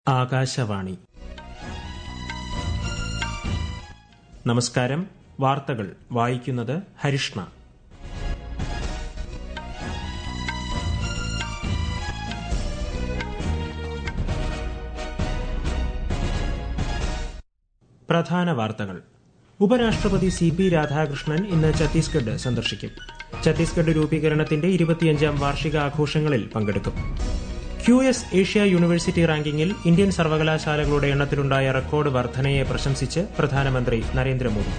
ആകാശവാണി നമസ്കാരം വാർത്തകൾ വായിക്കുന്നത് ഹരിഷ്ണ പ്രധാന വാർത്തകൾ ഉപരാഷ്ട്രപതി സി പി രാധാകൃഷ്ണൻ ഇന്ന് ഛത്തീസ്ഗഡ് സന്ദർശിക്കും ഛത്തീസ്ഗഡ് രൂപീകരണത്തിന്റെ ഇരുപത്തിയഞ്ചാം വാർഷിക ആഘോഷങ്ങളിൽ പങ്കെടുക്കും ക്യു എസ് ഏഷ്യ യൂണിവേഴ്സിറ്റി റാങ്കിങ്ങിൽ ഇന്ത്യൻ സർവകലാശാലകളുടെ എണ്ണത്തിലുണ്ടായ റെക്കോർഡ് വർധനയെ പ്രശംസിച്ച് പ്രധാനമന്ത്രി നരേന്ദ്രമോദി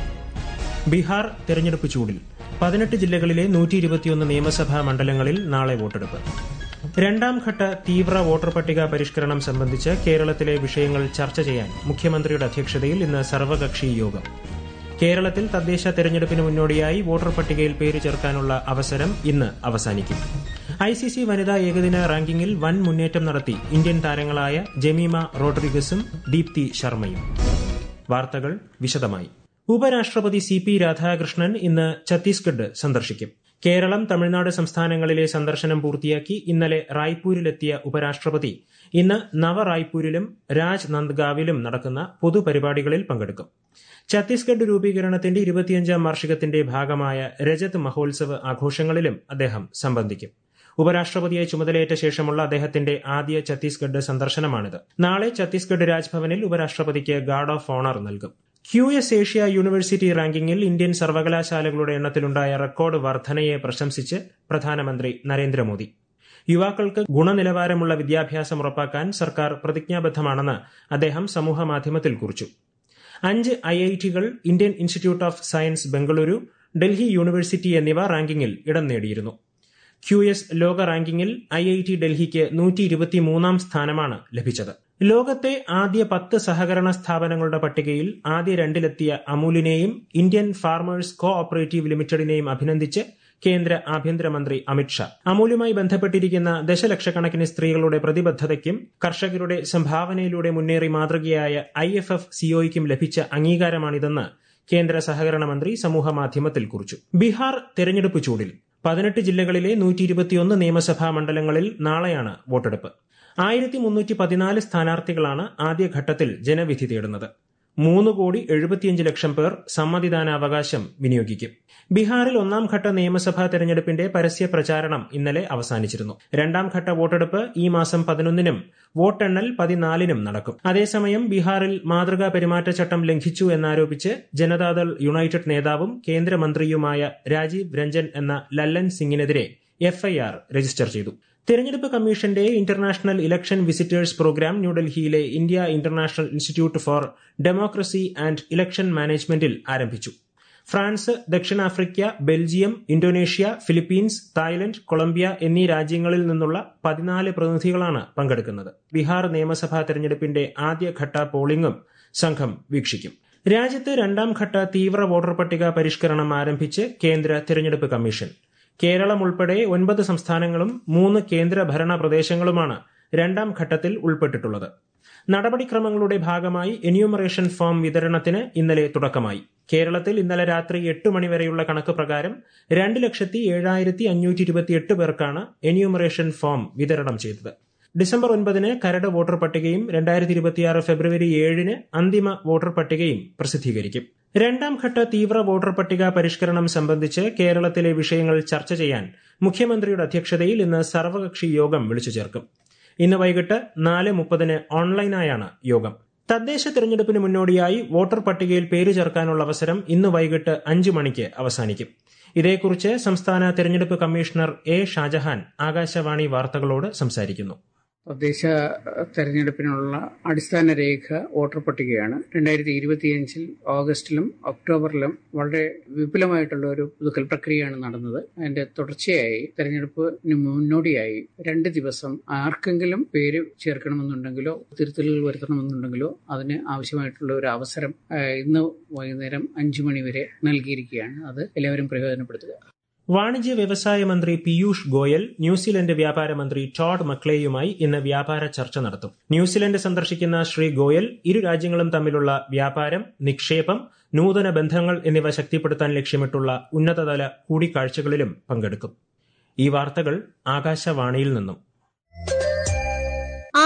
ബീഹാർ തെരഞ്ഞെടുപ്പ് ചൂടിൽ പതിനെട്ട് ജില്ലകളിലെ നൂറ്റി ഇരുപത്തിയൊന്ന് നിയമസഭാ മണ്ഡലങ്ങളിൽ നാളെ വോട്ടെടുപ്പ് രണ്ടാം ഘട്ട തീവ്ര വോട്ടർ പട്ടിക പരിഷ്കരണം സംബന്ധിച്ച് കേരളത്തിലെ വിഷയങ്ങൾ ചർച്ച ചെയ്യാൻ മുഖ്യമന്ത്രിയുടെ അധ്യക്ഷതയിൽ ഇന്ന് സർവകക്ഷി യോഗം കേരളത്തിൽ തദ്ദേശ തെരഞ്ഞെടുപ്പിന് മുന്നോടിയായി വോട്ടർ പട്ടികയിൽ പേര് ചേർക്കാനുള്ള അവസരം ഇന്ന് അവസാനിക്കും ഐസിസി വനിതാ ഏകദിന റാങ്കിങ്ങിൽ വൻ മുന്നേറ്റം നടത്തി ഇന്ത്യൻ താരങ്ങളായ ജമീമ റോഡ്രിഗസും ദീപ്തി ശർമ്മയും വാർത്തകൾ വിശദമായി ഉപരാഷ്ട്രപതി സി പി രാധാകൃഷ്ണൻ ഇന്ന് ഛത്തീസ്ഗഡ് സന്ദർശിക്കും കേരളം തമിഴ്നാട് സംസ്ഥാനങ്ങളിലെ സന്ദർശനം പൂർത്തിയാക്കി ഇന്നലെ റായ്പൂരിലെത്തിയ ഉപരാഷ്ട്രപതി ഇന്ന് നവ റായ്പൂരിലും രാജ് നന്ദ്ഗാവിലും നടക്കുന്ന പൊതുപരിപാടികളിൽ പങ്കെടുക്കും ഛത്തീസ്ഗഡ് രൂപീകരണത്തിന്റെ ഇരുപത്തിയഞ്ചാം വാർഷികത്തിന്റെ ഭാഗമായ രജത് മഹോത്സവ് ആഘോഷങ്ങളിലും അദ്ദേഹം സംബന്ധിക്കും ഉപരാഷ്ട്രപതിയായി ചുമതലയേറ്റ ശേഷമുള്ള അദ്ദേഹത്തിന്റെ ആദ്യ ഛത്തീസ്ഗഡ് സന്ദർശനമാണിത് നാളെ ഛത്തീസ്ഗഡ് രാജ്ഭവനിൽ ഉപരാഷ്ട്രപതിക്ക് ഗാർഡ് ഓഫ് ഓണർ നൽകും ക്യു എസ് ഏഷ്യ യൂണിവേഴ്സിറ്റി റാങ്കിങ്ങിൽ ഇന്ത്യൻ സർവകലാശാലകളുടെ എണ്ണത്തിലുണ്ടായ റെക്കോർഡ് വർധനയെ പ്രശംസിച്ച് പ്രധാനമന്ത്രി നരേന്ദ്രമോദി യുവാക്കൾക്ക് ഗുണനിലവാരമുള്ള വിദ്യാഭ്യാസം ഉറപ്പാക്കാൻ സർക്കാർ പ്രതിജ്ഞാബദ്ധമാണെന്ന് അദ്ദേഹം സമൂഹമാധ്യമത്തിൽ കുറിച്ചു അഞ്ച് ഐ ഐ ടികൾ Indian institute of science Bengaluru Delhi university എന്നിവ റാങ്കിങ്ങിൽ ഇടം നേടിയിരുന്നു ക്യു എസ് ലോക റാങ്കിങ്ങിൽ ഐ ഐ ടി ഡൽഹിക്ക് നൂറ്റി ഇരുപത്തിമൂന്നാം സ്ഥാനമാണ് ലഭിച്ചത് ലോകത്തെ ആദ്യ പത്ത് സഹകരണ സ്ഥാപനങ്ങളുടെ പട്ടികയിൽ ആദ്യ രണ്ടിലെത്തിയ അമൂലിനെയും ഇന്ത്യൻ ഫാർമേഴ്സ് കോ ഓപ്പറേറ്റീവ് ലിമിറ്റഡിനെയും അഭിനന്ദിച്ച് കേന്ദ്ര ആഭ്യന്തരമന്ത്രി അമിത്ഷാ അമൂലുമായി ബന്ധപ്പെട്ടിരിക്കുന്ന ദശലക്ഷക്കണക്കിന് സ്ത്രീകളുടെ പ്രതിബദ്ധതയ്ക്കും കർഷകരുടെ സംഭാവനയിലൂടെ മുന്നേറി മാതൃകയായ ഐ എഫ് എഫ് സിഒയ്ക്കും ലഭിച്ച അംഗീകാരമാണിതെന്ന് കേന്ദ്ര സഹകരണ മന്ത്രി സമൂഹമാധ്യമത്തിൽ കുറിച്ചു ബീഹാർ തെരഞ്ഞെടുപ്പ് ചൂടിൽ പതിനെട്ട് ജില്ലകളിലെ നൂറ്റി ഇരുപത്തിയൊന്ന് നിയമസഭാ മണ്ഡലങ്ങളിൽ നാളെയാണ് വോട്ടെടുപ്പ് ആയിരത്തി മുന്നൂറ്റി പതിനാല് സ്ഥാനാർത്ഥികളാണ് ആദ്യഘട്ടത്തിൽ ജനവിധി തേടുന്നത് മൂന്ന് കോടി എഴുപത്തിയഞ്ച് ലക്ഷം പേർ സമ്മതിദാനാവകാശം വിനിയോഗിക്കും ബീഹാറിൽ ഒന്നാം ഘട്ട നിയമസഭാ തെരഞ്ഞെടുപ്പിന്റെ പരസ്യ പ്രചാരണം ഇന്നലെ അവസാനിച്ചിരുന്നു രണ്ടാം ഘട്ട വോട്ടെടുപ്പ് ഈ മാസം പതിനൊന്നിനും വോട്ടെണ്ണൽ പതിനാലിനും നടക്കും അതേസമയം ബീഹാറിൽ മാതൃകാ പെരുമാറ്റച്ചട്ടം ലംഘിച്ചു എന്നാരോപിച്ച് ജനതാദൾ യുണൈറ്റഡ് നേതാവും കേന്ദ്രമന്ത്രിയുമായ രാജീവ് രഞ്ജൻ എന്ന ലല്ലൻ സിംഗിനെതിരെ എഫ്ഐആർ രജിസ്റ്റർ ചെയ്തു തെരഞ്ഞെടുപ്പ് കമ്മീഷന്റെ ഇന്റർനാഷണൽ ഇലക്ഷൻ വിസിറ്റേഴ്സ് പ്രോഗ്രാം ന്യൂഡൽഹിയിലെ India international institute for democracy and election മാനേജ്മെന്റിൽ ആരംഭിച്ചു ഫ്രാൻസ് ദക്ഷിണാഫ്രിക്ക Belgium Indonesia Philippines Thailand Colombia എന്നീ രാജ്യങ്ങളിൽ നിന്നുള്ള പതിനാല് പ്രതിനിധികളാണ് പങ്കെടുക്കുന്നത് ബീഹാർ നിയമസഭാ തെരഞ്ഞെടുപ്പിന്റെ ആദ്യഘട്ട പോളിംഗും സംഘം വീക്ഷിക്കും രാജ്യത്ത് രണ്ടാം ഘട്ട തീവ്ര വോട്ടർ പട്ടിക പരിഷ്കരണം ആരംഭിച്ച് കേന്ദ്ര തെരഞ്ഞെടുപ്പ് കമ്മീഷൻ കേരളം ഉൾപ്പെടെ ഒൻപത് സംസ്ഥാനങ്ങളും മൂന്ന് കേന്ദ്ര ഭരണ പ്രദേശങ്ങളുമാണ് രണ്ടാം ഘട്ടത്തിൽ ഉൾപ്പെട്ടിട്ടുള്ളത് നടപടിക്രമങ്ങളുടെ ഭാഗമായി എന്യൂമറേഷൻ ഫോം വിതരണത്തിന് ഇന്നലെ തുടക്കമായി കേരളത്തിൽ ഇന്നലെ രാത്രി എട്ട് മണിവരെയുള്ള കണക്ക് പ്രകാരം രണ്ട് ലക്ഷത്തി ഏഴായിരത്തി അഞ്ഞൂറ്റി ഇരുപത്തിയെട്ട് പേർക്കാണ് എന്യൂമറേഷൻ ഫോം വിതരണം ചെയ്തത് ഡിസംബർ ഒൻപതിന് കരട് വോട്ടർ പട്ടികയും രണ്ടായിരത്തി ഇരുപത്തിയാറ് ഫെബ്രുവരി ഏഴിന് അന്തിമ വോട്ടർ പട്ടികയും പ്രസിദ്ധീകരിക്കും രണ്ടാം ഘട്ട തീവ്ര വോട്ടർ പട്ടിക പരിഷ്കരണം സംബന്ധിച്ച് കേരളത്തിലെ വിഷയങ്ങൾ ചർച്ച ചെയ്യാൻ മുഖ്യമന്ത്രിയുടെ അധ്യക്ഷതയിൽ ഇന്ന് സർവകക്ഷി യോഗം വിളിച്ചു ചേർക്കും ഇന്ന് വൈകിട്ട് നാല് മുപ്പതിന് ഓൺലൈനായാണ് യോഗം തദ്ദേശ തെരഞ്ഞെടുപ്പിന് മുന്നോടിയായി വോട്ടർ പട്ടികയിൽ പേര് ചേർക്കാനുള്ള അവസരം ഇന്ന് വൈകിട്ട് അഞ്ചു മണിക്ക് അവസാനിക്കും ഇതേക്കുറിച്ച് സംസ്ഥാന തെരഞ്ഞെടുപ്പ് കമ്മീഷണർ എ ഷാജഹാൻ ആകാശവാണി വാർത്തകളോട് സംസാരിക്കുന്നു തദ്ദേശ തെരഞ്ഞെടുപ്പിനുള്ള അടിസ്ഥാന രേഖ വോട്ടർ പട്ടികയാണ് രണ്ടായിരത്തി ഇരുപത്തിയഞ്ചിൽ ഓഗസ്റ്റിലും ഒക്ടോബറിലും വളരെ വിപുലമായിട്ടുള്ള ഒരു പുതുക്കൽ പ്രക്രിയയാണ് നടന്നത് അതിന്റെ തുടർച്ചയായി തെരഞ്ഞെടുപ്പിന് മുന്നോടിയായി രണ്ട് ദിവസം ആർക്കെങ്കിലും പേര് ചേർക്കണമെന്നുണ്ടെങ്കിലോ തിരുത്തലുകൾ വരുത്തണമെന്നുണ്ടെങ്കിലോ അതിന് ആവശ്യമായിട്ടുള്ള ഒരു അവസരം ഇന്ന് വൈകുന്നേരം അഞ്ചു മണി വരെ നൽകിയിരിക്കുകയാണ് അത് എല്ലാവരും പ്രയോജനപ്പെടുത്തുക വാണിജ്യ വ്യവസായ മന്ത്രി പീയൂഷ് ഗോയൽ ന്യൂസിലൻഡ് വ്യാപാര മന്ത്രി ടോഡ് മക്ലേയുമായി ഇന്ന് വ്യാപാര ചർച്ച നടത്തും ന്യൂസിലൻഡ് സന്ദർശിക്കുന്ന ശ്രീ ഗോയൽ ഇരു രാജ്യങ്ങളും തമ്മിലുള്ള വ്യാപാരം നിക്ഷേപം നൂതന ബന്ധങ്ങൾ എന്നിവ ശക്തിപ്പെടുത്താൻ ലക്ഷ്യമിട്ടുള്ള ഉന്നതതല കൂടിക്കാഴ്ചകളിലും പങ്കെടുക്കും ഈ വാർത്തകൾ ആകാശവാണിയിൽ നിന്നും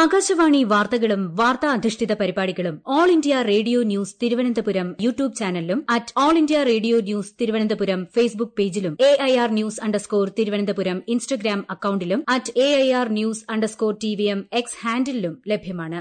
ആകാശവാണി വാർത്തകളും വാർത്താ അധിഷ്ഠിത പരിപാടികളും all India radio news Thiruvananthapuram YouTube ചാനലിലും at all India radio news Thiruvananthapuram Facebook പേജിലും A I R news underscore Thiruvananthapuram Instagram അക്കൌണ്ടിലും at A I R news underscore T V M X ഹാൻഡിലും ലഭ്യമാണ്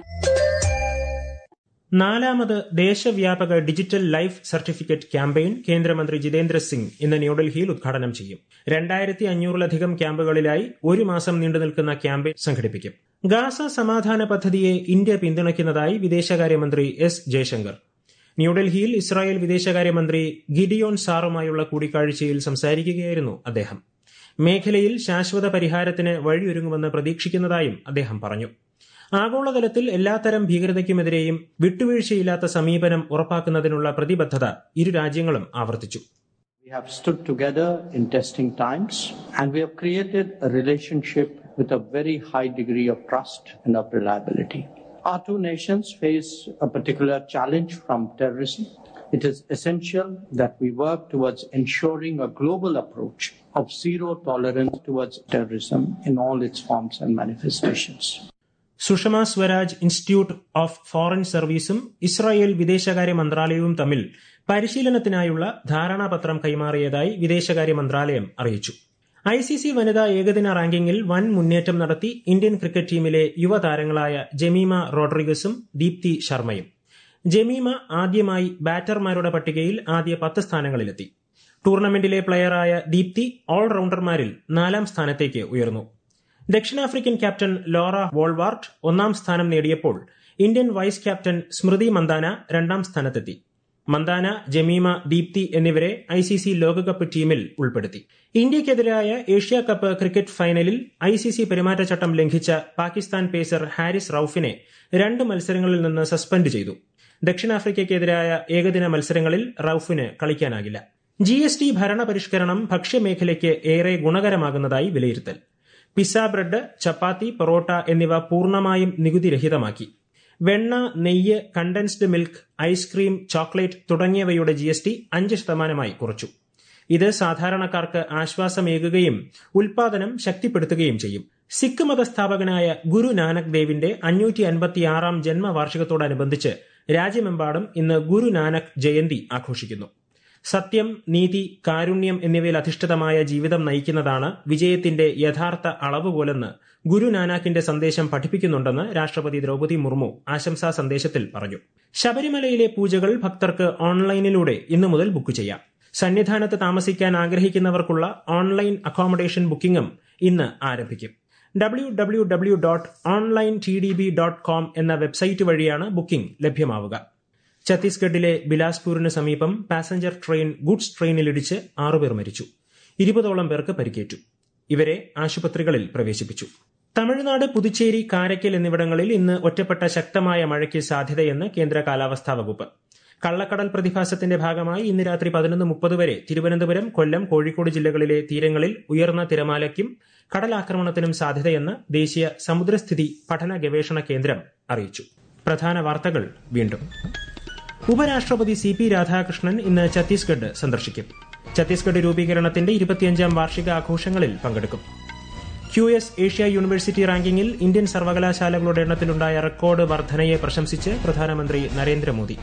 നാലാമത് ദേശവ്യാപക ഡിജിറ്റൽ ലൈഫ് സർട്ടിഫിക്കറ്റ് ക്യാമ്പയിൻ കേന്ദ്രമന്ത്രി ജിതേന്ദ്ര സിംഗ് ഇന്ന് ന്യൂഡൽഹിയിൽ ഉദ്ഘാടനം ചെയ്യും രണ്ടായിരത്തി അഞ്ഞൂറിലധികം ക്യാമ്പുകളിലായി ഒരു മാസം നീണ്ടു നിൽക്കുന്ന ക്യാമ്പയിൻ സംഘടിപ്പിക്കും ഗാസ സമാധാന പദ്ധതിയെ ഇന്ത്യ പിന്തുണയ്ക്കുന്നതായി വിദേശകാര്യമന്ത്രി എസ് ജയശങ്കർ ന്യൂഡൽഹിയിൽ ഇസ്രായേൽ വിദേശകാര്യമന്ത്രി ഗിഡിയോൺ സാറുമായുള്ള കൂടിക്കാഴ്ചയിൽ സംസാരിക്കുകയായിരുന്നു അദ്ദേഹം മേഖലയിൽ ശാശ്വത പരിഹാരത്തിന് വഴിയൊരുങ്ങുമെന്ന് പ്രതീക്ഷിക്കുന്നതായും അദ്ദേഹം പറഞ്ഞു ആഗോളതലത്തിൽ എല്ലാത്തരം ഭീകരതയ്ക്കുമെതിരെയും വിട്ടുവീഴ്ചയില്ലാത്ത സമീപനം ഉറപ്പാക്കുന്നതിനുള്ള പ്രതിബദ്ധത ഇരു രാജ്യങ്ങളും ആവർത്തിച്ചു We have stood together in testing times and we have created a relationship with a very high degree of trust and of reliability. Our two nations face a particular challenge from terrorism. It is essential that we work towards ensuring a global approach of zero tolerance towards terrorism in all its forms and manifestations. Sushma Swaraj institute of foreign സർവീസും Israel വിദേശകാര്യ മന്ത്രാലയവും തമ്മിൽ പരിശീലനത്തിനായുള്ള ധാരണാപത്രം കൈമാറിയതായി വിദേശകാര്യ മന്ത്രാലയം അറിയിച്ചു I C C വനിതാ ഏകദിന റാങ്കിങ്ങിൽ വൻ മുന്നേറ്റം നടത്തി ഇന്ത്യൻ ക്രിക്കറ്റ് ടീമിലെ യുവതാരങ്ങളായ ജമീമ റോഡ്രിഗസും ദീപ്തി ശർമ്മയും ജമീമ ആദ്യമായി ബാറ്റർമാരുടെ പട്ടികയിൽ ആദ്യ പത്ത് സ്ഥാനങ്ങളിലെത്തി ടൂർണമെന്റിലെ പ്ലെയറായ ദീപ്തി ഓൾറൌണ്ടർമാരിൽ നാലാം സ്ഥാനത്തേക്ക് ഉയർന്നു ദക്ഷിണാഫ്രിക്കൻ ക്യാപ്റ്റൻ ലോറ വോൾവാർട്ട് ഒന്നാം സ്ഥാനം നേടിയപ്പോൾ Indian vice captain Smriti Mandhana രണ്ടാം സ്ഥാനത്തെത്തി മന്ദാന ജമീമ ദീപ്തി എന്നിവരെ ഐ സി സി ലോകകപ്പ് ടീമിൽ ഉൾപ്പെടുത്തി ഇന്ത്യയ്ക്കെതിരായ ഏഷ്യ കപ്പ് ക്രിക്കറ്റ് ഫൈനലിൽ ഐ സി സി പെരുമാറ്റച്ചട്ടം ലംഘിച്ച പാകിസ്ഥാൻ പേസർ ഹാരിസ് റൌഫിനെ രണ്ട് മത്സരങ്ങളിൽ നിന്ന് സസ്പെൻഡ് ചെയ്തു ദക്ഷിണാഫ്രിക്കയ്ക്കെതിരായ ഏകദിന മത്സരങ്ങളിൽ റൌഫിന് കളിക്കാനാകില്ല ജി എസ് ടി ഭരണപരിഷ്കരണം ഭക്ഷ്യമേഖലയ്ക്ക് ഏറെ ഗുണകരമാകുന്നതായി വിലയിരുത്തൽ പിസ്സ ബ്രെഡ് ചപ്പാത്തി പൊറോട്ട എന്നിവ പൂർണ്ണമായും നികുതിരഹിതമാക്കി വെണ്ണ നെയ്യ് കണ്ടൻസ്ഡ് മിൽക്ക് ഐസ്ക്രീം ചോക്ലേറ്റ് തുടങ്ങിയവയുടെ ജി എസ് ടി അഞ്ച് ശതമാനമായി കുറച്ചു ഇത് സാധാരണക്കാർക്ക് ആശ്വാസമേകുകയും ഉൽപാദനം ശക്തിപ്പെടുത്തുകയും ചെയ്യും സിഖ് മതസ്ഥാപകനായ ഗുരു നാനക് ദേവിന്റെ അഞ്ഞൂറ്റി അൻപത്തിയാറാം ജന്മവാർഷികത്തോടനുബന്ധിച്ച് രാജ്യമെമ്പാടും ഇന്ന് ഗുരു നാനക് ജയന്തി ആഘോഷിക്കുന്നു സത്യം നീതി കാരുണ്യം എന്നിവയിൽ അധിഷ്ഠിതമായ ജീവിതം നയിക്കുന്നതാണ് വിജയത്തിന്റെ യഥാർത്ഥ അളവുപോലെന്ന് ഗുരു നാനാക്കിന്റെ സന്ദേശം പഠിപ്പിക്കുന്നുണ്ടെന്ന് രാഷ്ട്രപതി ദ്രൗപദി മുർമു ആശംസാ സന്ദേശത്തിൽ പറഞ്ഞു ശബരിമലയിലെ പൂജകൾ ഭക്തർക്ക് ഓൺലൈനിലൂടെ ഇന്നു മുതൽ ബുക്ക് ചെയ്യാം സന്നിധാനത്ത് താമസിക്കാൻ ആഗ്രഹിക്കുന്നവർക്കുള്ള ഓൺലൈൻ അക്കോമഡേഷൻ ബുക്കിംഗും ഇന്ന് ആരംഭിക്കും W W W dot online T D B dot com എന്ന വെബ്സൈറ്റ് വഴിയാണ് ബുക്കിംഗ് ലഭ്യമാവുക ഛത്തീസ്ഗഡിലെ ബിലാസ്പൂരിന് സമീപം പാസഞ്ചർ ട്രെയിൻ ഗുഡ്സ് ട്രെയിനിലിടിച്ച് ആറുപേർ മരിച്ചു ഇരുപതോളം പേർക്ക് പരിക്കേറ്റു ഇവരെ ആശുപത്രികളിൽ പ്രവേശിപ്പിച്ചു തമിഴ്നാട് പുതുച്ചേരി കാരയ്ക്കൽ എന്നിവിടങ്ങളിൽ ഇന്ന് ഒറ്റപ്പെട്ട ശക്തമായ മഴയ്ക്ക് സാധ്യതയെന്ന് കേന്ദ്ര കാലാവസ്ഥാ വകുപ്പ് കള്ളക്കടൽ പ്രതിഭാസത്തിന്റെ ഭാഗമായി ഇന്ന് രാത്രി പതിനൊന്ന് മുപ്പത് വരെ തിരുവനന്തപുരം കൊല്ലം കോഴിക്കോട് ജില്ലകളിലെ തീരങ്ങളിൽ ഉയർന്ന തിരമാലയ്ക്കും കടലാക്രമണത്തിനും സാധ്യതയെന്ന് ദേശീയ സമുദ്രസ്ഥിതി പഠന ഗവേഷണ കേന്ദ്രം അറിയിച്ചു പ്രധാന വാർത്തകൾ വീണ്ടും ഉപരാഷ്ട്രപതി സി പി രാധാകൃഷ്ണൻ ഇന്ന് ഛത്തീസ്ഗഡ് സന്ദർശിക്കും ഛത്തീസ്ഗഡ് രൂപീകരണത്തിന്റെ ഇരുപത്തിയഞ്ചാം വാർഷിക ആഘോഷങ്ങളിൽ പങ്കെടുക്കും ക്യു എസ് ഏഷ്യ യൂണിവേഴ്സിറ്റി റാങ്കിങ്ങിൽ ഇന്ത്യൻ സർവകലാശാലകളുടെ എണ്ണത്തിലുണ്ടായ റെക്കോർഡ് വർധനയെ പ്രശംസിച്ച് പ്രധാനമന്ത്രി നരേന്ദ്രമോദി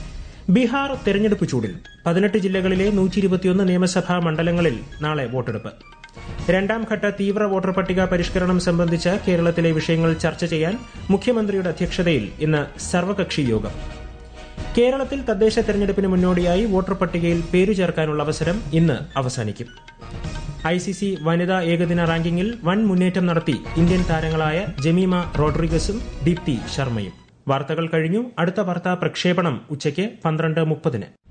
ബീഹാർ തെരഞ്ഞെടുപ്പ് ചൂടിൽ പതിനെട്ട് ജില്ലകളിലെ നൂറ്റി ഇരുപത്തിയൊന്ന് നിയമസഭാ മണ്ഡലങ്ങളിൽ നാളെ വോട്ടെടുപ്പ് രണ്ടാം ഘട്ട തീവ്ര വോട്ടർ പട്ടിക പരിഷ്കരണം സംബന്ധിച്ച് കേരളത്തിലെ വിഷയങ്ങൾ ചർച്ച ചെയ്യാൻ മുഖ്യമന്ത്രിയുടെ അധ്യക്ഷതയിൽ ഇന്ന് സർവകക്ഷി യോഗം കേരളത്തിൽ തദ്ദേശ തെരഞ്ഞെടുപ്പിന് മുന്നോടിയായി വോട്ടർ പട്ടികയിൽ പേരു ചേർക്കാനുള്ള അവസരം ഇന്ന് അവസാനിക്കും ഐ സി സി വനിതാ ഏകദിന റാങ്കിങ്ങിൽ വൻ മുന്നേറ്റം നടത്തി ഇന്ത്യൻ താരങ്ങളായ ജമീമ റോഡ്രിഗസും ദീപ്തി ശർമ്മയും വാർത്തകൾ കഴിഞ്ഞു അടുത്ത വാർത്താ പ്രക്ഷേപണം ഉച്ചയ്ക്ക് പന്ത്രണ്ട് മുപ്പതിന്